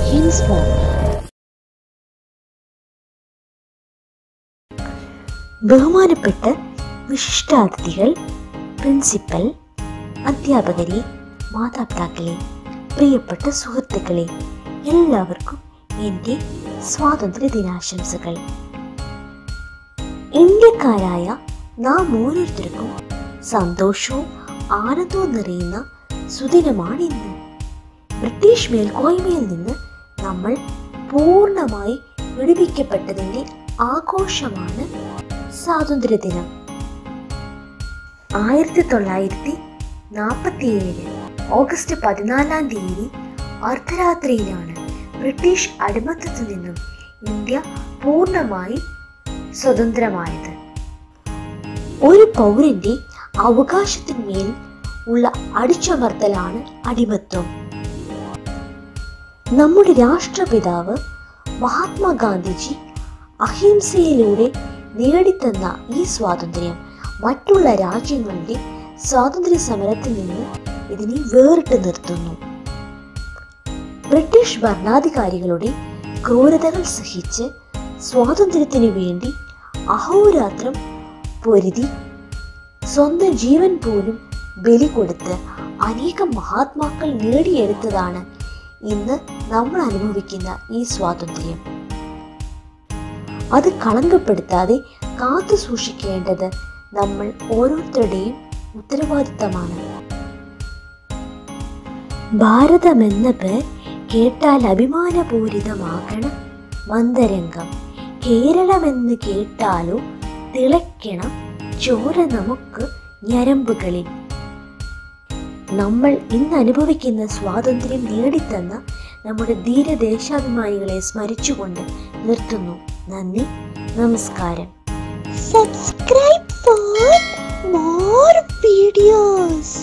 henceforth. ബഹുമാനപ്പെട്ട വിശിഷ്ടാതിഥികൾ principal അധ്യാപകരെ മാതാപിതാക്കളെ പ്രിയപ്പെട്ട സുഹൃത്തുക്കളെ എല്ലാവർക്കും എൻ്റെ സ്വാതന്ത്ര്യ ദിനാശംസകൾ ഇന്ത്യക്കാരായ നാം ഓരോരുത്തർക്കും സന്തോഷവും ആനന്ദവും നിറയുന്ന സുദിനമാണിന്ന് ബ്രിട്ടീഷ് മേൽക്കോയ്മയിൽ നിന്ന് നമ്മൾ പൂർണ്ണമായി വിടുവിക്കപ്പെട്ടതിൻ്റെ ആഘോഷമാണ് സ്വാതന്ത്ര്യദിനം ആയിരത്തി തൊള്ളായിരത്തി നാൽപ്പത്തിയേഴ് ഓഗസ്റ്റ് പതിനാലാം തീയതി അർദ്ധരാത്രിയിലാണ് ബ്രിട്ടീഷ് അടിമത്തത്തിൽ നിന്നും ഇന്ത്യ പൂർണ്ണമായി സ്വതന്ത്രമായത് ഒരു പൗരന്റെ അവകാശത്തിന്മേൽ ഉള്ള അടിച്ചമർത്തലാണ് അടിമത്വം നമ്മുടെ രാഷ്ട്രപിതാവ് മഹാത്മാഗാന്ധിജി അഹിംസയിലൂടെ നേടിത്തന്ന ഈ സ്വാതന്ത്ര്യം മറ്റുള്ള രാജ്യങ്ങളുടെ സ്വാതന്ത്ര്യ സമരത്തിൽ നിന്ന് ഇതിനെ വേറിട്ട് നിർത്തുന്നു ബ്രിട്ടീഷ് ഭരണാധികാരികളുടെ ക്രൂരതകൾ സഹിച്ച് സ്വാതന്ത്ര്യത്തിനു വേണ്ടി അഹോരാത്രം പൊരുതി സ്വന്തം ജീവൻ പോലും ബലി കൊടുത്ത് അനേകം മഹാത്മാക്കൾ നേടിയെടുത്തതാണ് ഇന്ന് നമ്മൾ അനുഭവിക്കുന്ന ഈ സ്വാതന്ത്ര്യം അത് കളങ്കപ്പെടുത്താതെ കാത്തു സൂക്ഷിക്കേണ്ടത് നമ്മൾ ഓരോരുത്തരുടെയും ഉത്തരവാദിത്തമാണ് ഭാരതമെന്ന പേർ കേട്ടാൽ അഭിമാനപൂരിതമാകണം മന്ദരംഗം കേരളമെന്ന് കേട്ടാലോ തിളയ്ക്കണം ചോര നമുക്ക് ഞരമ്പുകളിൽ നമ്മൾ ഇന്ന് അനുഭവിക്കുന്ന സ്വാതന്ത്ര്യം നേടിത്തന്ന നമ്മുടെ ധീരദേശാഭിമാനികളെ സ്മരിച്ചുകൊണ്ട് നിർത്തുന്നു നന്ദി നമസ്കാരം Subscribe for more videos.